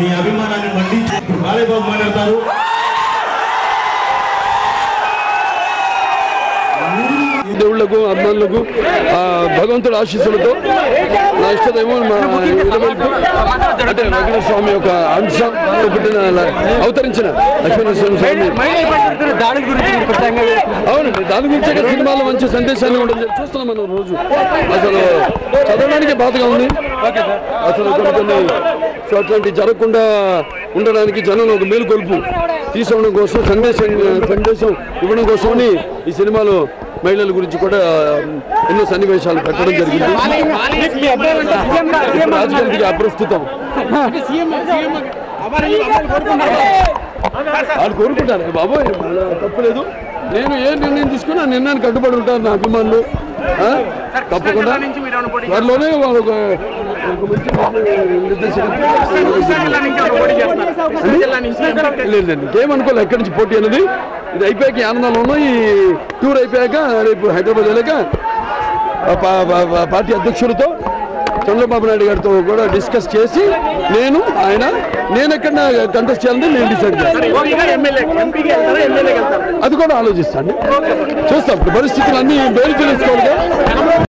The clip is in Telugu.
మీ అభిమానాన్ని మండించి కాళీబాబు మాట్లాడతారు దేవుళ్లకు అభిమానులకు ఆ భగవంతుడి ఆశీస్సులతో నా ఇష్టదైవం మా ఇలవెల్పు అంటే వెంకటేశ్వర స్వామి యొక్క అంశ పుట్టిన అవతరించిన లక్ష్మీనరసింహ స్వామి దాడుల గురించి మీరు ప్రత్యేకంగా అవునండి దాని గురించే కదా సినిమాలో మంచి సందేశాన్ని ఉండడం జరిగింది. చూస్తున్నాం మనం రోజు అసలు చదవడానికి బాధగా ఉంది అసలు కొన్ని కొన్ని సో అట్లాంటి జరగకుండా ఉండడానికి జనంలో ఒక మేలుకొల్పు తీసుకోవడం కోసం సందేశం సందేశం ఇవ్వడం కోసమని ఈ సినిమాలో మహిళల గురించి కూడా ఎన్నో సన్నివేశాలు పెట్టడం జరిగింది రాజకీయానికి అప్రస్తుతం వాళ్ళు కోరుకుంటారు బాబోయ్ వాళ్ళ తప్పులేదు నేను ఏ నిర్ణయం తీసుకున్నా ఆ నిర్ణయానికి కట్టుబడి ఉంటారు నా అభిమానులు ఆ? తప్పకుండా త్వరలోనే వాళ్ళు ఒక ఒక మంచి నిర్దేశకత్వం లేదండి ఏమనుకోలే ఎక్కడి నుంచి పోటీ అనేది ఇది అయిపోయాక ఈ ఆనందాలు ఉన్నాయి ఈ టూర్ అయిపోయాక రేపు హైదరాబాద్ వెళ్ళాక ఆ పా- పా- పా- పార్టీ అధ్యక్షుడితో చంద్రబాబు నాయుడు గారితో కూడా డిస్కస్ చేసి నేను ఆయన నేను ఎక్కడ కంటెస్ట్ చేయాలని నేను డిసైడ్ చేస్తాను అది కూడా ఆలోచిస్తాను చూస్తాం పరిస్థితులు అన్ని బయలు తెలుసుకోవాలి